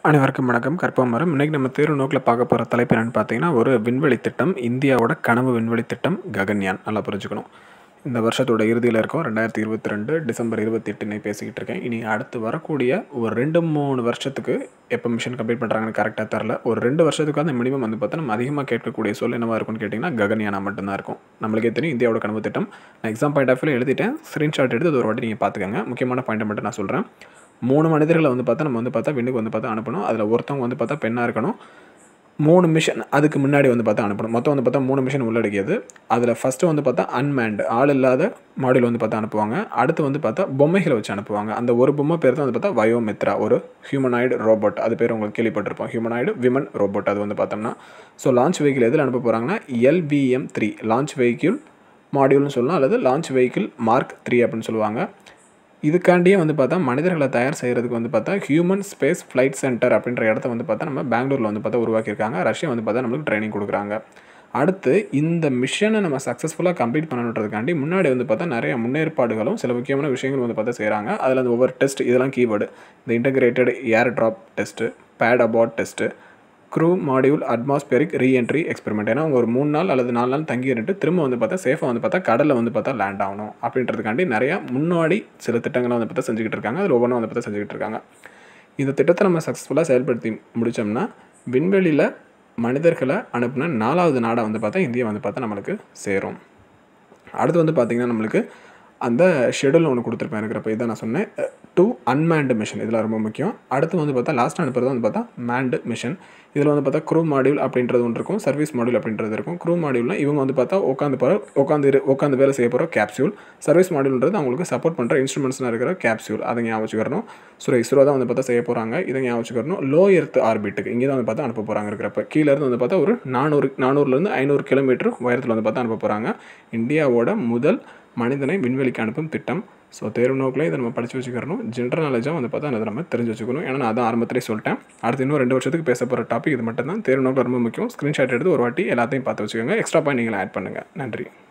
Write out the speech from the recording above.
அனைவருக்கும் வணக்கம் கற்பமரம் இன்றைக்கி நம்ம தேர்வு நோக்கில் பார்க்க போகிற தலைப்பு என்னென்னு பார்த்தீங்கன்னா ஒரு விண்வெளி திட்டம் இந்தியாவோட கனவு விண்வெளி திட்டம் ககன்யான் நல்லா புரிஞ்சுக்கணும் இந்த வருஷத்தோட இறுதியில் இருக்கும் ரெண்டாயிரத்தி இருபத்தி ரெண்டு டிசம்பர் இருபத்தி எட்டுன்னு பேசிக்கிட்டு இருக்கேன் இனி அடுத்து வரக்கூடிய ஒரு ரெண்டு மூணு வருஷத்துக்கு எப்போ மிஷன் கம்ப்ளீட் பண்ணுறாங்கன்னு கரெக்டாக தெரில ஒரு ரெண்டு வருஷத்துக்கு அந்த மினிமம் வந்து பார்த்தா நம்ம அதிகமாக கேட்கக்கூடிய சொல் என்னவாக இருக்கும்னு கேட்டிங்கன்னா ககன்யானா மட்டும்தான் இருக்கும் நம்மளுக்கே தெரியும் இந்தியாவோட கனவு திட்டம் நான் எக்ஸாம் பாயிண்ட் ஆஃப் வியூ எழுதிட்டேன் ஸ்க்ரீன்ஷாட் எடுத்து அது ஒரு வாட்டி நீங்கள் பார்த்துக்கோங்க முக்கியமான பாயிண்ட்டை மட்டும் நான் சொல்கிறேன் மூணு மனிதர்களை வந்து பார்த்தா நம்ம வந்து பார்த்தா விண்ணுக்கு வந்து பார்த்தா அனுப்பணும் அதில் ஒருத்தவங்க வந்து பார்த்தா பெண்ணாக இருக்கணும் மூணு மிஷன் அதுக்கு முன்னாடி வந்து பார்த்தா அனுப்பணும் மொத்தம் வந்து பார்த்தா மூணு மிஷன் உள்ளடக்கியது அதில் ஃபஸ்ட்டு வந்து பார்த்தா அன்மேண்ட் ஆள் இல்லாத மாடியூல் வந்து பார்த்தா அனுப்புவாங்க அடுத்து வந்து பார்த்தா பொம்மைகளை வச்சு அனுப்புவாங்க அந்த ஒரு பொம்மை பேர் தான் வந்து பார்த்தா வயோமித்ரா ஒரு ஹியூமனாய்டு ரோபோட் அது பேர் உங்களுக்கு கேள்விப்பட்டிருப்போம் ஹியூமனாய்டு விமன் ரோபோட் அது வந்து பார்த்தோம்னா ஸோ லான்ச் வெஹிக்கிள் எதில் அனுப்ப போகிறாங்கன்னா எல்விஎம் த்ரீ லான்ச் வெஹிக்கிள் மாடியூல்னு சொல்லலாம் அல்லது லான்ச் வெஹிக்கிள் மார்க் த்ரீ அப்படின்னு சொல்லுவாங்க இதுக்காண்டியே வந்து பார்த்தா மனிதர்களை தயார் செய்கிறதுக்கு வந்து பார்த்தா ஹியூமன் ஸ்பேஸ் ஃப்ளைட் சென்டர் அப்படின்ற இடத்த வந்து பார்த்தா நம்ம பெங்களூரில் வந்து பார்த்தா உருவாக்கியிருக்காங்க ரஷ்யா வந்து பார்த்தா நம்மளுக்கு ட்ரைனிங் கொடுக்குறாங்க அடுத்து இந்த மிஷனை நம்ம சக்ஸஸ்ஃபுல்லாக கம்ப்ளீட் பண்ணணுன்றதுக்காண்டி முன்னாடி வந்து பார்த்தா நிறைய முன்னேற்பாடுகளும் சில முக்கியமான விஷயங்கள் வந்து பார்த்தா செய்கிறாங்க அதில் அந்த ஒவ்வொரு டெஸ்ட் இதெல்லாம் கீவேர்டு இந்த integrated air drop test pad abort test crew module atmospheric reentry experiment ஏன்னா அவங்க ஒரு மூணு நாள் அல்லது நாலு நாள் தங்கி இருந்துட்டு திரும்ப வந்து பார்த்தா சேஃபாக வந்து பார்த்தா கடலில் வந்து பார்த்தா லேண்ட் ஆகணும் அப்படின்றதுக்காண்டி நிறையா முன்னாடி சில திட்டங்களை வந்து பார்த்தா செஞ்சுக்கிட்டு இருக்காங்க அதில் ஒவ்வொன்றும் வந்து பார்த்தா செஞ்சுக்கிட்டு இருக்காங்க இந்த திட்டத்தை நம்ம சக்ஸஸ்ஃபுல்லாக செயல்படுத்தி முடித்தோம்னா விண்வெளியில் மனிதர்களை அனுப்பின நாலாவது நாடாக வந்து பார்த்தா இந்தியா வந்து பார்த்தா நம்மளுக்கு சேரும் அடுத்து வந்து பார்த்திங்கன்னா நம்மளுக்கு அந்த ஷெடியூல் ஒன்று கொடுத்துருப்பேன் இருக்கிறப்ப இதை நான் சொன்னேன் டூ அன்மேண்டு மிஷன் இதில் ரொம்ப முக்கியம் அடுத்து வந்து பார்த்தா லாஸ்ட் அனுப்புறது வந்து பார்த்தா மேண்டு மிஷன் இதில் வந்து பார்த்தா க்ரூ மாடியூல் அப்படின்றது ஒன்று இருக்கும் சர்வீஸ் மாடியூல் அப்படின்றது இருக்கும் க்ரூ மாடியூல்னால் இவங்க வந்து பார்த்தா உட்காந்து போகிற உட்காந்து உட்காந்து வேலை செய்ய போகிற கேப்சியூல் சர்வீஸ் மாடியூல்ன்றது அவங்களுக்கு சப்போர்ட் பண்ணுற இன்ஸ்ட்ருமெண்ட்ஸ்லாம் இருக்கிற கேப்சியூல் அதை ஞாபகம் வச்சுக்கிறணும் ஸோ இஸ்ரோ தான் வந்து பார்த்தா செய்ய போகிறாங்க இதை ஞாபகம் வச்சுக்கிறணும் லோ எர்த் ஆர்பிட்டுக்கு இங்கே தான் வந்து பார்த்தா அனுப்ப போகிறாங்க இருக்கிறப்ப கீழேருந்து வந்து பார்த்தா ஒரு நானூறு நானூறுலேருந்து ஐநூறு கிலோமீட்டர் உயரத்தில் வந்து பார்த்தா அனுப்ப போகிறாங்க இந்தியாவோட முதல் மனிதனை விண்வெளிக்கு அனுப்பும் திட்டம் ஸோ தேர்வு நோக்கில் இதை நம்ம படித்து வச்சுக்கிறணும் ஜென்ரல் நாலேஜாக வந்து பார்த்தா அதை நம்ம தெரிஞ்சு வச்சுக்கணும் ஏன்னா நான் அதான் ஆரம்பத்திலே சொல்லிட்டேன் அடுத்து இன்னும் ரெண்டு வருஷத்துக்கு பேச போகிற டாபிக் இது மட்டும் தான் தேர்வு நோக்கில் ரொம்ப முக்கியம் ஸ்க்ரீன்ஷாட் எடுத்து ஒரு வாட்டி எல்லாத்தையும் பார்த்து வச்சுக்கோங்க எக்ஸ்ட்ரா பாயிண்ட் நீங்கள் ஆட் பண்ணுங்கள் நன்றி